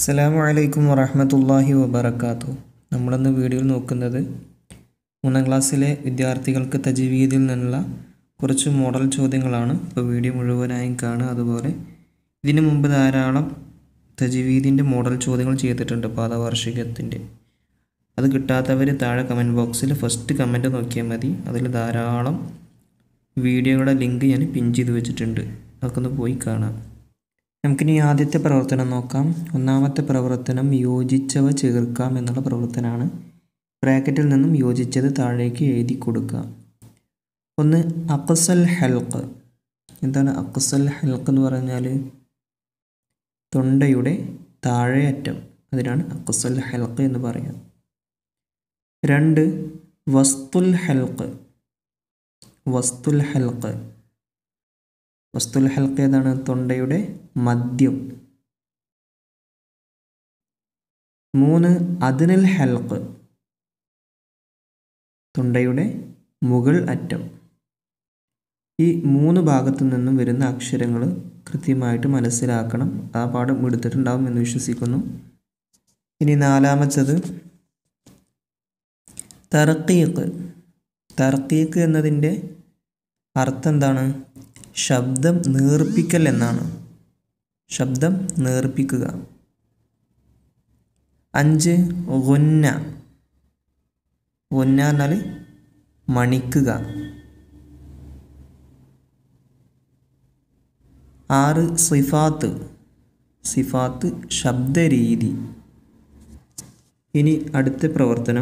അസ്സലാമു അലൈക്കും വറഹ്മത്തുള്ളാഹി വബറകാതുഹു നമ്മളിന്ന് വീഡിയോയിൽ നോക്കുന്നത് മൂന്നാം ക്ലാസ്സിലെ വിദ്യാർത്ഥികൾക്ക് തജ്വീദിൽ നിന്നുള്ള കുറച്ച് മോഡൽ ചോദ്യങ്ങളാണ് ഇപ്പോൾ വീഡിയോ മുഴുവനായും കാണുക അതുപോലെ ഇതിനു മുമ്പ് ധാരാളം തജ്വീദിൻ്റെ മോഡൽ ചോദ്യങ്ങൾ ചെയ്തിട്ടുണ്ട് പാദവാർഷികത്തിൻ്റെ അത് കിട്ടാത്തവർ താഴെ കമൻറ്റ് ബോക്സിൽ ഫസ്റ്റ് കമൻറ്റ് നോക്കിയാൽ മതി അതിൽ ധാരാളം വീഡിയോയുടെ ലിങ്ക് ഞാൻ പിൻ ചെയ്ത് വെച്ചിട്ടുണ്ട് അതൊക്കെ ഒന്ന് പോയി കാണാം നമുക്കിനി ആദ്യത്തെ പ്രവർത്തനം നോക്കാം ഒന്നാമത്തെ പ്രവർത്തനം യോജിച്ചവ ചേർക്കാം എന്നുള്ള പ്രവർത്തനമാണ് ബ്രാക്കറ്റിൽ നിന്നും യോജിച്ചത് താഴേക്ക് എഴുതി കൊടുക്കുക ഒന്ന് അക്സൽ ഹൽക്ക് എന്താണ് അക്സൽ ഹൽക്ക് എന്ന് പറഞ്ഞാൽ തൊണ്ടയുടെ താഴെ അറ്റം അതിനാണ് അക്സൽ ഹൽക്ക് എന്ന് പറയുക രണ്ട് വസ്തുൽ ഹൽക്ക് വസ്തുൽ ഹൽക്ക് വസ്തുൽ ഹൽക്ക് ഏതാണ് തൊണ്ടയുടെ മദ്യം മൂന്ന് അതിനൽ ഹൽക്ക് തൊണ്ടയുടെ മുകൾ അറ്റം ഈ മൂന്ന് ഭാഗത്തു നിന്നും വരുന്ന അക്ഷരങ്ങൾ കൃത്യമായിട്ട് മനസ്സിലാക്കണം ആ പാഠം എടുത്തിട്ടുണ്ടാവും എന്ന് വിശ്വസിക്കുന്നു ഇനി നാലാമത്തത് തർക്കീക്ക് തർക്കീക്ക് എന്നതിൻ്റെ അർത്ഥം എന്താണ് ശബ്ദം നേർപ്പിക്കൽ എന്നാണ് ശബ്ദം നേർപ്പിക്കുക അഞ്ച് ഒന്ന ഒന്ന എന്നാൽ മണിക്കുക ആറ് സിഫാത്ത് സിഫാത്ത് ശബ്ദരീതി ഇനി അടുത്ത പ്രവർത്തനം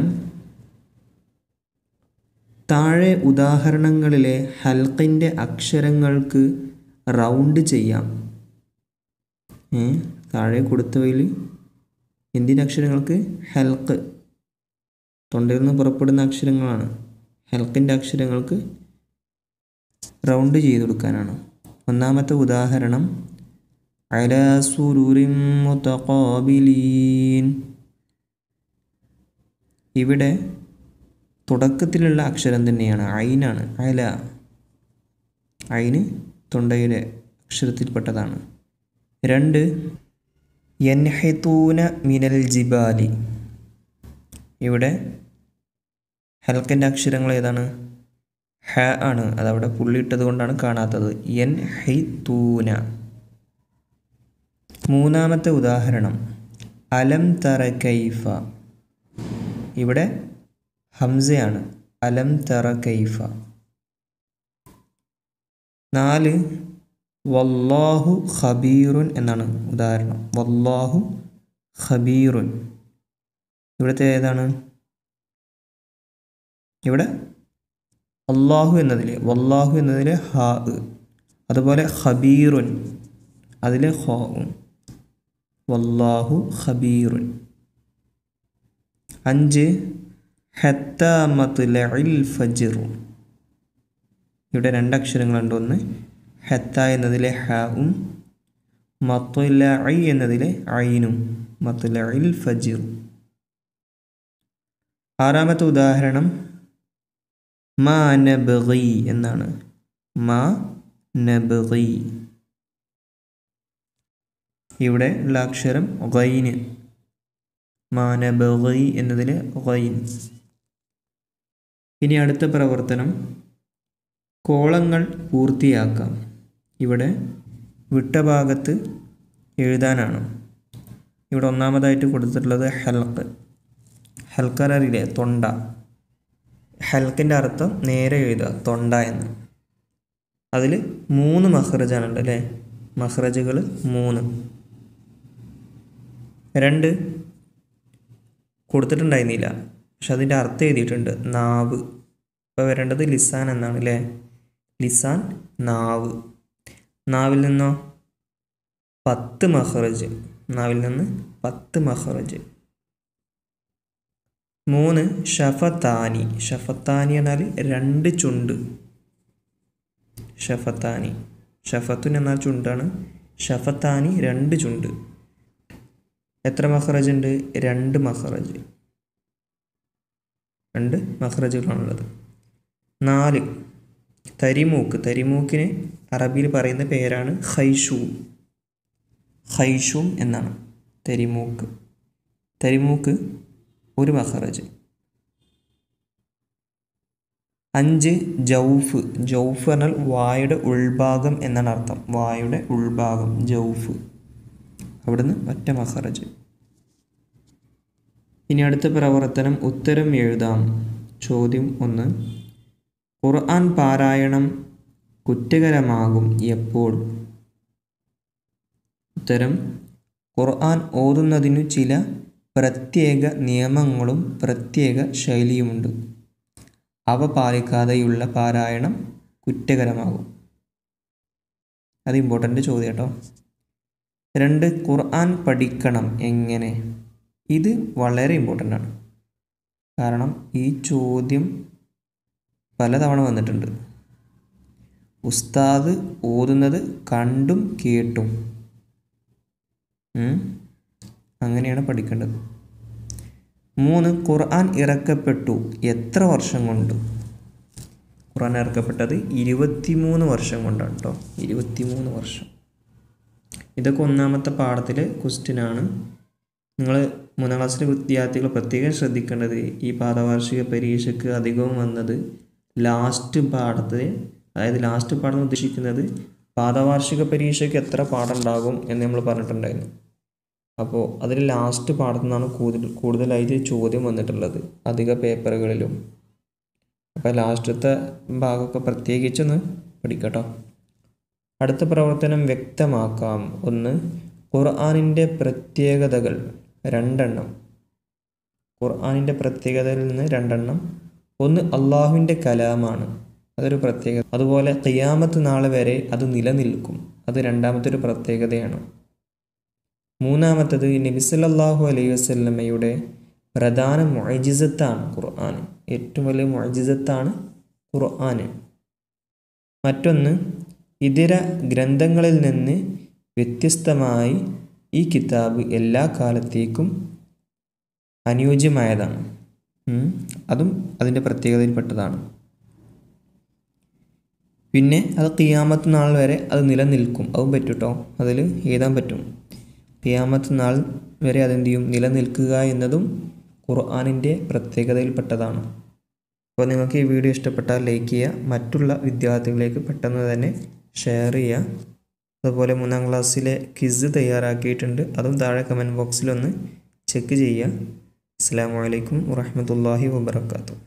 താഴെ ഉദാഹരണങ്ങളിലെ ഹൽക്കിൻ്റെ അക്ഷരങ്ങൾക്ക് റൗണ്ട് ചെയ്യാം ഏ താഴെ കൊടുത്തവയിൽ എന്തിൻ്റെ അക്ഷരങ്ങൾക്ക് ഹെൽക്ക് തൊണ്ടയിൽ നിന്ന് പുറപ്പെടുന്ന അക്ഷരങ്ങളാണ് ഹെൽക്കിൻ്റെ അക്ഷരങ്ങൾക്ക് റൗണ്ട് ചെയ്ത് കൊടുക്കാനാണ് ഒന്നാമത്തെ ഉദാഹരണം അലാസുരുറിൻ മുതഖാബിലീൻ ഇവിടെ തുടക്കത്തിലുള്ള അക്ഷരം തന്നെയാണ് ഐനാണ് അയല ഐന് തൊണ്ടയുടെ അക്ഷരത്തിൽപ്പെട്ടതാണ് രണ്ട് യൻഹെത്തൂന മിനൽ ജിബാലി ഇവിടെ ഹെൽക്കിൻ്റെ അക്ഷരങ്ങൾ ഏതാണ് ഹ ആണ് അതവിടെ പുള്ളിയിട്ടത് കൊണ്ടാണ് കാണാത്തത് എൻ ഹൈ തൂന മൂന്നാമത്തെ ഉദാഹരണം അലം തറ കൈഫ ഇവിടെ ഹംസയാണ് അലം തറ കൈഫ നാല് വല്ലാഹു ഖബീറുൻ എന്നാണ് ഉദാഹരണം വല്ലാഹു ഖബീറുൻ ഇവിടുത്തെ ഏതാണ് ഇവിടെ അള്ളാഹു എന്നതിലെ വല്ലാഹു എന്നതിലെ ഹാ അതുപോലെ ഖബീറുൻ അതിലെ ഹോവും വല്ലാഹു ഖബീറുൻ അഞ്ച് ഹത്താമത്തുലഇൽ ഫജിറു ഇവിടെ രണ്ടക്ഷരങ്ങളുണ്ട് ഒന്ന് ഹത്ത എന്നതിലെ ഹാവും മത്തുലഇ എന്നതിലെ ഐനും മത്തുലഇൽ ഫജിറു ആറാമത്തെ ഉദാഹരണം മാ നബഗി എന്നാണ് മാ നബഗി ഇവിടെ ഉള്ള അക്ഷരം ഗൈന് മാ നബഗി എന്നതിലെ ഗൈൻ ഇനി അടുത്ത പ്രവർത്തനം കോളങ്ങൾ പൂർത്തിയാക്കാം ഇവിടെ വിട്ട ഭാഗത്ത് എഴുതാനാണ് ഇവിടെ ഒന്നാമതായിട്ട് കൊടുത്തിട്ടുള്ളത് ഹെൽക്ക് ഹെൽക്കർ അറിയില്ലേ തൊണ്ട ഹെൽക്കിൻ്റെ അർത്ഥം നേരെ എഴുതുക തൊണ്ട എന്ന് അതിൽ മൂന്ന് മഹ്റജാണുണ്ട് അല്ലേ മഹ്റജുകൾ മൂന്ന് രണ്ട് കൊടുത്തിട്ടുണ്ടായിരുന്നില്ല പക്ഷെ അതിൻ്റെ അർത്ഥം എഴുതിയിട്ടുണ്ട് നാവ് ഇപ്പോൾ വരേണ്ടത് ലിസാൻ എന്നാണ് അല്ലേ ലിസാൻ നാവ് നാവിൽ നിന്നോ പത്ത് മഹ്റജ് നാവിൽ നിന്ന് പത്ത് മഹ്റജ് മൂന്ന് ഷഫത്താനി ഷഫത്താനി എന്നാൽ രണ്ട് ചുണ്ട് ഷഫത്താനി ഷഫത്തുൻ എന്നാൽ ചുണ്ടാണ് ഷഫത്താനി രണ്ട് ചുണ്ട് എത്ര മഹ്റജ് ഉണ്ട് രണ്ട് മഹ്റജ് രണ്ട് മഹ്റജുകളാണുള്ളത് നാല് തരിമൂക്ക് തരിമൂക്കിന് അറബിയിൽ പറയുന്ന പേരാണ് ഹൈഷൂം ഹൈഷൂം എന്നാണ് തരിമൂക്ക് തരിമൂക്ക് ഒരു മഹറജ് അഞ്ച് ജൗഫ് ജൗഫ് പറഞ്ഞാൽ വായുടെ ഉൾഭാഗം എന്നാണ് അർത്ഥം വായുടെ ഉൾഭാഗം ജൗഫ് അവിടുന്ന് ഒറ്റ മഹറജ് ഇനി അടുത്ത പ്രവർത്തനം ഉത്തരം എഴുതാം ചോദ്യം ഒന്ന് ഖുർആൻ പാരായണം കുറ്റകരമാകും എപ്പോൾ ഉത്തരം ഖുർആൻ ഓതുന്നതിനു ചില പ്രത്യേക നിയമങ്ങളും പ്രത്യേക ശൈലിയുമുണ്ട് അവ പാലിക്കാതെയുള്ള പാരായണം കുറ്റകരമാകും അത് ഇമ്പോർട്ടൻ്റ് ചോദ്യം കേട്ടോ രണ്ട് ഖുർആൻ പഠിക്കണം എങ്ങനെ ഇത് വളരെ ഇമ്പോർട്ടൻ്റ് ആണ് കാരണം ഈ ചോദ്യം പലതവണ വന്നിട്ടുണ്ട് ഉസ്താദ് ഓതുന്നത് കണ്ടും കേട്ടും അങ്ങനെയാണ് പഠിക്കേണ്ടത് മൂന്ന് ഖുർആൻ ഇറക്കപ്പെട്ടു എത്ര വർഷം കൊണ്ട് ഖുർആൻ ഇറക്കപ്പെട്ടത് ഇരുപത്തിമൂന്ന് വർഷം കൊണ്ടാണ് കേട്ടോ ഇരുപത്തിമൂന്ന് വർഷം ഇതൊക്കെ ഒന്നാമത്തെ പാഠത്തിലെ ക്വസ്റ്റ്യനാണ് നിങ്ങൾ മൂന്നാം ക്ലാസ്സിലെ വിദ്യാർത്ഥികൾ പ്രത്യേകം ശ്രദ്ധിക്കേണ്ടത് ഈ പാദവാർഷിക പരീക്ഷയ്ക്ക് അധികവും വന്നത് ലാസ്റ്റ് പാഠത്തിൽ അതായത് ലാസ്റ്റ് പാഠം ഉദ്ദേശിക്കുന്നത് പാദവാർഷിക പരീക്ഷയ്ക്ക് എത്ര പാഠം ഉണ്ടാകും എന്ന് നമ്മൾ പറഞ്ഞിട്ടുണ്ടായിരുന്നു അപ്പോൾ അതിൽ ലാസ്റ്റ് പാഠത്തു നിന്നാണ് കൂടുതൽ കൂടുതലായിട്ട് ചോദ്യം വന്നിട്ടുള്ളത് അധിക പേപ്പറുകളിലും അപ്പോൾ ലാസ്റ്റത്തെ ഭാഗമൊക്കെ പ്രത്യേകിച്ചൊന്ന് പഠിക്കട്ടോ അടുത്ത പ്രവർത്തനം വ്യക്തമാക്കാം ഒന്ന് ഖുർആാനിൻ്റെ പ്രത്യേകതകൾ രണ്ടെണ്ണം ഖുർആാനിൻ്റെ പ്രത്യേകതയിൽ നിന്ന് രണ്ടെണ്ണം ഒന്ന് അള്ളാഹുവിൻ്റെ കലാമാണ് അതൊരു പ്രത്യേകത അതുപോലെ ഖിയാമത്ത് നാളെ വരെ അത് നിലനിൽക്കും അത് രണ്ടാമത്തെ ഒരു പ്രത്യേകതയാണ് മൂന്നാമത്തത് നബിസല്ലാഹു അലൈഹി വസ്ലമയുടെ പ്രധാന മൊഴിജിസത്താണ് ഖുർആൻ ഏറ്റവും വലിയ മൊഴിജിസത്താണ് ഖുർആൻ മറ്റൊന്ന് ഇതര ഗ്രന്ഥങ്ങളിൽ നിന്ന് വ്യത്യസ്തമായി ഈ കിതാബ് എല്ലാ കാലത്തേക്കും അനുയോജ്യമായതാണ് അതും അതിൻ്റെ പ്രത്യേകതയിൽപ്പെട്ടതാണ് പിന്നെ അത് കിയാമത്ത് നാൾ വരെ അത് നിലനിൽക്കും അതും പറ്റും കേട്ടോ അതിൽ എഴുതാൻ പറ്റും കിയാമത്ത് നാൾ വരെ അതെന്ത് ചെയ്യും നിലനിൽക്കുക എന്നതും ഖുർആാനിൻ്റെ പ്രത്യേകതയിൽപ്പെട്ടതാണ് അപ്പോൾ നിങ്ങൾക്ക് ഈ വീഡിയോ ഇഷ്ടപ്പെട്ടാൽ ലൈക്ക് ചെയ്യുക മറ്റുള്ള വിദ്യാർത്ഥികളിലേക്ക് പെട്ടെന്ന് തന്നെ ഷെയർ ചെയ്യുക അതുപോലെ മൂന്നാം ക്ലാസ്സിലെ ക്വിസ് തയ്യാറാക്കിയിട്ടുണ്ട് അതും താഴെ കമൻറ്റ് ബോക്സിലൊന്ന് ചെക്ക് ചെയ്യുക അസ്സാം വലൈക്കും വാഹമത്തല്ലാഹി വാബർക്കാത്തു